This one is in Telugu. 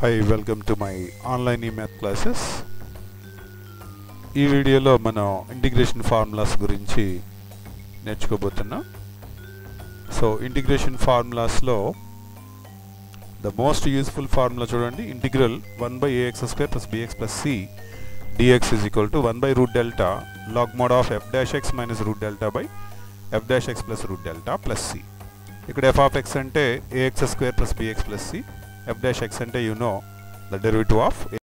hi welcome to my online ఈ మ్యాథ్ క్లాసెస్ ఈ వీడియోలో మనం ఇంటిగ్రేషన్ ఫార్ములాస్ గురించి నేర్చుకోబోతున్నాం సో ఇంటిగ్రేషన్ ఫార్ములాస్లో ద మోస్ట్ యూస్ఫుల్ ఫార్ములా చూడండి integral one by a x square plus b x plus c d x is equal to one by root delta log mod of f dash x minus root delta by f dash x plus root delta plus c ఇక్కడ ఎఫ్ ఆఫ్ ఎక్స్ అంటే a x square plus b x plus c F dash x అంటే you know the derivative of